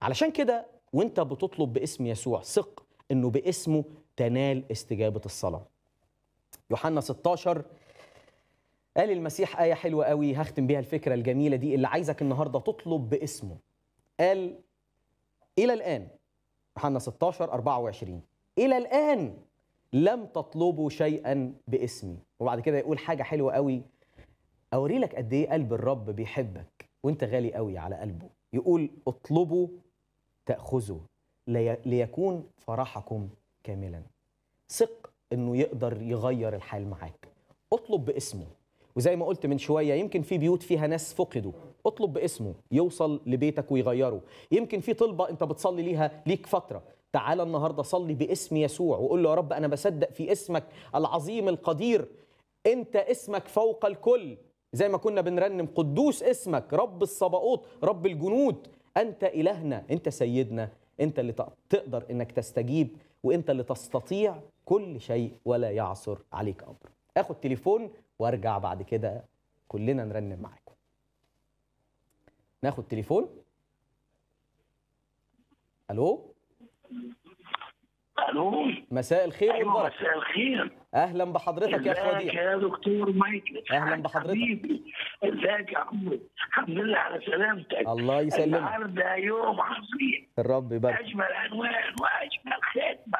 علشان كده وانت بتطلب باسم يسوع ثق انه باسمه تنال استجابه الصلاه يوحنا 16 قال المسيح آية حلوة قوي هختم بيها الفكرة الجميلة دي اللي عايزك النهاردة تطلب باسمه قال إلى الآن يوحنا 16 24 إلى الآن لم تطلبوا شيئا باسمي وبعد كده يقول حاجة حلوة قوي أوري لك قد إيه قلب الرب بيحبك وأنت غالي قوي على قلبه يقول اطلبوا تأخذوا لي- ليكون فرحكم كاملا ثق إنه يقدر يغير الحال معاك اطلب باسمه وزي ما قلت من شوية يمكن في بيوت فيها ناس فقدوا اطلب باسمه يوصل لبيتك ويغيره يمكن في طلبة انت بتصلي ليها ليك فترة تعال النهاردة صلي باسم يسوع وقول له يا رب أنا بصدق في اسمك العظيم القدير انت اسمك فوق الكل زي ما كنا بنرنم قدوس اسمك رب الصباؤوت رب الجنود انت الهنا انت سيدنا انت اللي تق- تقدر انك تستجيب وانت اللي تستطيع كل شيء ولا يعثر عليك امر اخد تليفون وارجع بعد كده كلنا نرنم معاكم ناخد تليفون الو الو مساء الخير ايوه والبركه مساء الخير اهلا بحضرتك يا ازيك اخواتي يا دكتور مايكل أهلاً بحضرتك. حبيبي ازيك يا عمرو الحمد لله على سلامتك الله يسلمك النهارده يوم عظيم الرب يبارك اجمل عنوان واجمل خدمه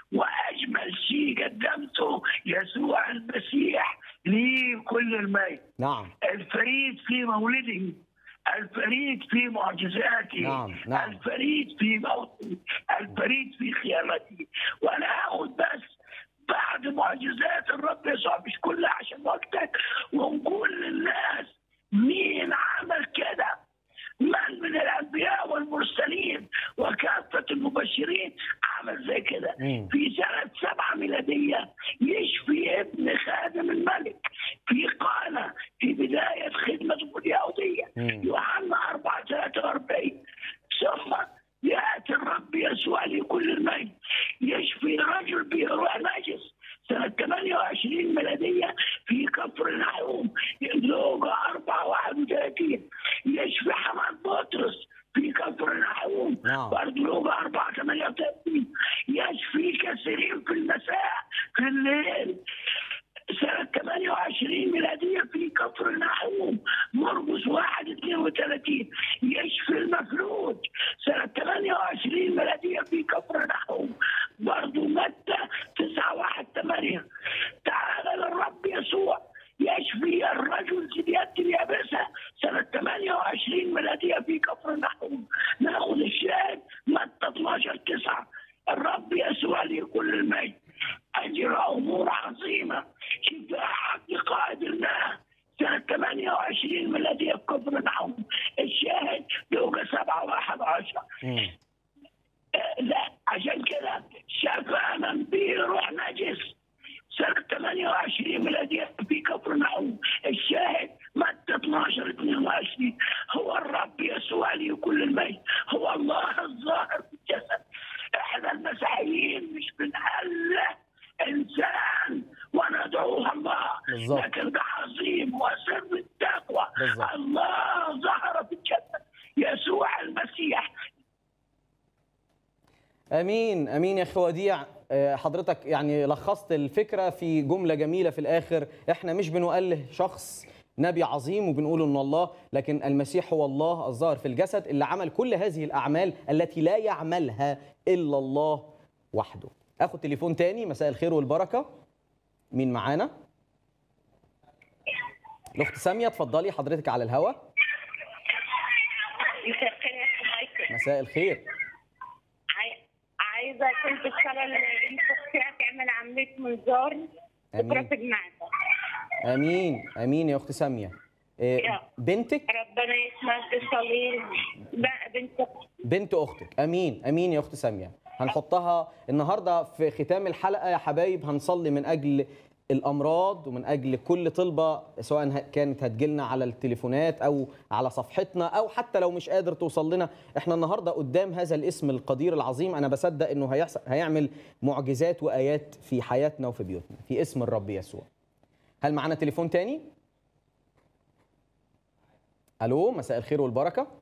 واجمل شيء قدمته يسوع المسيح لكل المجد نعم الفريد في مولده الفريد في معجزاته نعم، نعم. الفريد في موته الفريد في خيانته وانا هاخد بس بعد معجزات الرب يسوع مش كلها عشان وقتك ونقول للناس مين عمل كده من من الانبياء والمرسلين وكافه المبشرين عمل زي كده مم. في سنه سبعه ميلاديه يشفي ابن خادم الملك في قانا في بدايه خدمته اليهوديه مم. يوحنا 4 43 ثم ياتي الرب يسوع لكل المجد يشفي رجل به روح نجس سنة 28 ميلادية في كفر النحوم لوجا 4 31 يشفي حماد بطرس في كفر النحوم نعم. برضه لوجا 4 38 يشفي كثيرين في المساء في الليل سنة 28 ميلادية في كفر النحوم مرقس 1 32 يشفي المفلوج سنة 28 ميلادية في كفر النحوم برضه متى 9 1 8 تعالى للرب يسوع يشفي الرجل ذي اليد اليابسة سنة 28 ميلادية في كفر النحوم ناخذ الشاهد متى 12 9 الرب يسوع لكل المجد أجرى أمور عظيمة شفاء عبد قائد الله سنة 28 ميلادية في كفر النحوم الشاهد لوجا 7 1 10 مم. آه، لا عشان كده شفى من به روح نجس سنة 28 ميلادية في كفر نحوم الشاهد متى 12 22 هو الرب يسوع لي كل المجد هو الله الظاهر في الجسد احنا المسيحيين مش بنأله انسان وندعوه الله بالظبط. لكن ده عظيم وسر التقوى بالظبط. الله ظهر في الجسد يسوع المسيح امين امين يا اخي وديع آه، حضرتك يعني لخصت الفكره في جمله جميله في الاخر احنا مش بنؤله شخص نبي عظيم وبنقول ان الله لكن المسيح هو الله الظاهر في الجسد اللي عمل كل هذه الاعمال التي لا يعملها الا الله وحده اخد تليفون تاني مساء الخير والبركه مين معانا الاخت ساميه اتفضلي حضرتك على الهوا مساء الخير يا أخي مايكل مساء الخير عاي- عايزه كنت الصلاه اللي بنت اختي تعمل عمليه منظار بكره امين في المعده امين امين يا اخت ساميه آه، يا. بنتك ربنا يسمع الصليب بقى بنت أختي. بنت اختك امين امين يا اخت ساميه هنحطها النهارده في ختام الحلقه يا حبايب هنصلي من اجل الامراض ومن اجل كل طلبه سواء ه- كانت هتجيلنا على التليفونات او على صفحتنا او حتى لو مش قادر توصل لنا احنا النهارده قدام هذا الاسم القدير العظيم انا بصدق انه هيحصل هيعمل معجزات وايات في حياتنا وفي بيوتنا في اسم الرب يسوع هل معانا تليفون تاني الو مساء الخير والبركه